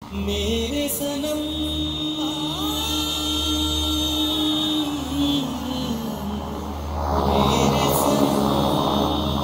मेरे सनम मेरे सनम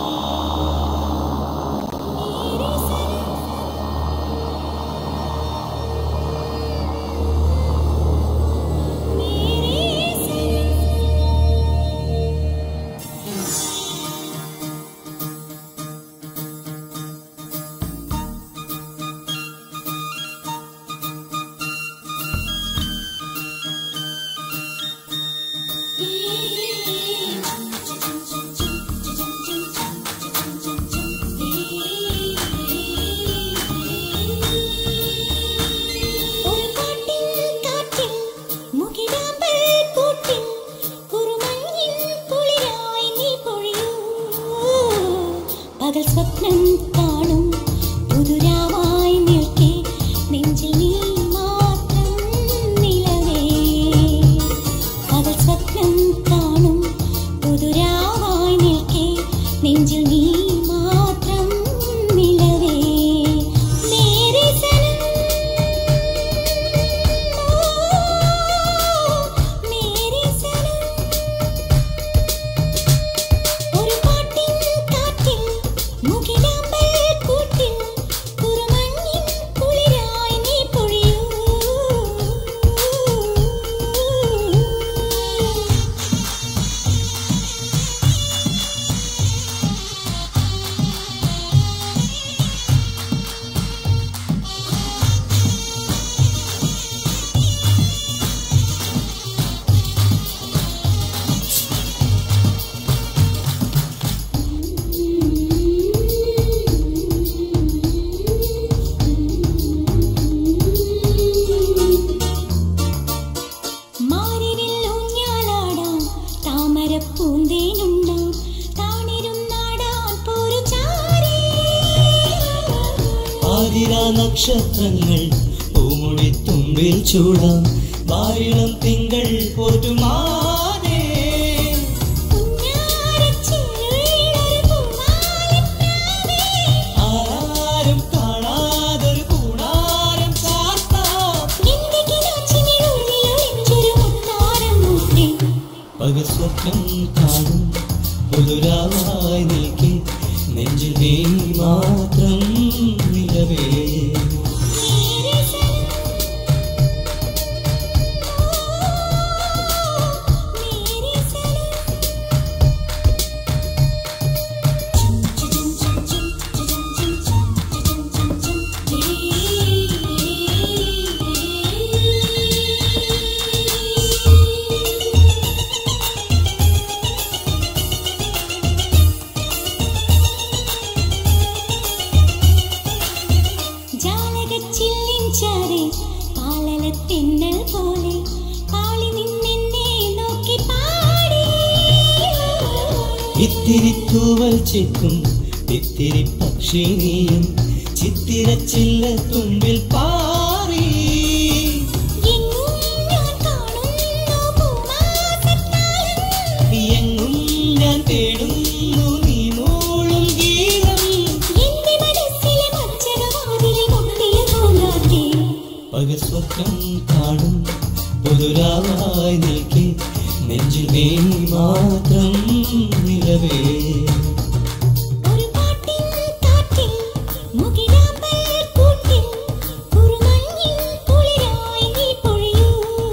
ഒരു കാട്ടിൽ കാറ്റിൽ മുകിലാമ്പൽ കൂട്ടിൽ കുറുമഞ്ഞിൻ കുളിരായി നീ പൊഴിയൂ പകൽ സ്വപ്നം കാണും പുതുരാവായി നിൽക്കെ നെഞ്ചിൽ നീ മാത്രം നിലവേ പകൽ സ്വപ്നം കാണും പുതുരാവായി നിൽക്കെ നെഞ്ചിൽ നീ മാത്രം നിലവേ മേരെ സനം മേരെ സനം ഒരു പാട്ടിൻ കാറ്റിൽ മുകിലാമ്പൽ കൂട്ടിൽ കുറുമഞ്ഞിൻ കുളിരായി നീ പൊഴിയൂ മാറിനിൽ ഊഞ്ഞാലാടാൻ താമരപ്പൂന്തേനുണ്ടാൻ താണിരുന്നാടാൻ പോരു ചാരി ആതിരാ നക്ഷത്രങ്ങൾ പൂമുടി തുമ്പിൽ ചൂടാം വാരിളം തിങ്കൾ പോറ്റുമാനേ പുന്നാരച്ചിരുളിലൊരു പൂമാലപ്രാവേ. ആരും കാണാതൊരു കൂടാരം ചാർത്താം നിന്റെ കിനാച്ചിനുള്ളിലൊളിച്ചൊരു മുത്താരം മുട്ടി. പകൽ സ്വപ്നം കാണും പുതുരാവായി നിൽക്കെ നെഞ്ചിൽ നീ മാത്രം നിലവേ മേരെ സനം മേരെ സനം ജാലകച്ചില്ലിൻചാരെ പാലലത്തെന്നൽ പോലെ പാളി നിന്നെന്നെ നോക്കി പാടി ഇത്തിരി തൂവൽ ചെക്കും ഇത്തിരി പക്ഷി നീയും ചിത്തിരച്ചില്ല തുമ്പിൽ പാറി എങ്ങും ഞാൻ കാണുന്നു പൂമാസത്താലം എങ്ങും ഞാൻ തേടുന്നു നീ മൂളും ഗീതം എന്റെ മനസ്സിലെ മഞ്ചകവാതിലിൽ മുട്ടിയ പൂങ്കാറ്റേ പകൽ സ്വപ്നം കാണും പുതുരാവായി നിൽക്കെ നെഞ്ചിൽ നീ മാത്രം നിലവേ ഒരു പാട്ടിൻ കാറ്റിൽ മുകിലാമ്പൽ കൂട്ടിൽ കുറുമഞ്ഞിൻ കുളിരായി നീ പൊഴിയൂ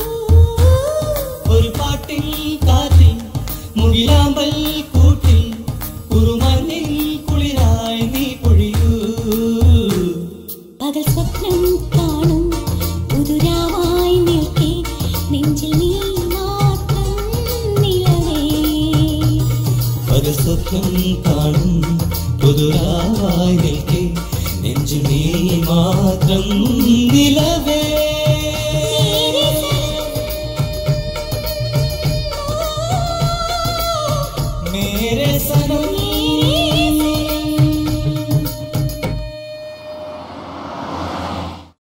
ഒരു പാട്ടിൻ കാറ്റിൽ മുകിലാമ്പൽ കൂട്ടിൽ കുറുമഞ്ഞിൻ കുളിരായി നീ പൊഴിയൂ പകൽ സ്വപ്നം കാണും പുതുരാവായി നിൽക്കെ നെഞ്ചിൽ നീ മാത്രം നിലവേ പകൽ സ്വപ്നം കാണും പുതുരാവായി നിൽക്കെ നെഞ്ചു നീ മാത്രം നിലവേ